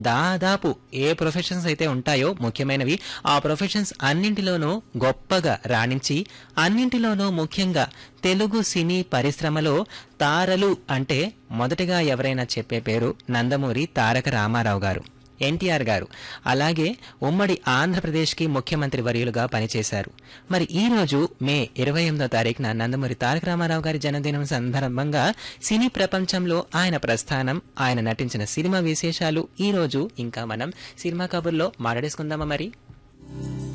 దాదాపు ఏ ప్రొఫెషన్స్ అయితే ఉంటాయో ముఖ్యమైనవి ఆ ప్రొఫెషన్స్ అన్నింటిలోనూ గొప్పగా రాణించి అన్నింటిలోనూ ముఖ్యంగా తెలుగు సినీ పరిశ్రమలో తారలు అంటే మొదటగా ఎవరైనా చెప్పే పేరు నందమూరి తారక రామారావు గారు ఎన్టీఆర్ గారు అలాగే ఉమ్మడి ఆంధ్రప్రదేశ్కి ముఖ్యమంత్రి వర్యులుగా పనిచేశారు మరి ఈ రోజు మే ఇరవై ఎనిమిదో తారీఖున నందమూరి తారక రామారావు గారి జన్మదినం సందర్భంగా సినీ ప్రపంచంలో ఆయన ప్రస్థానం ఆయన నటించిన సినిమా విశేషాలు ఈ రోజు ఇంకా మనం సినిమా కబుర్లో మాట్లాడేసుకుందామా మరి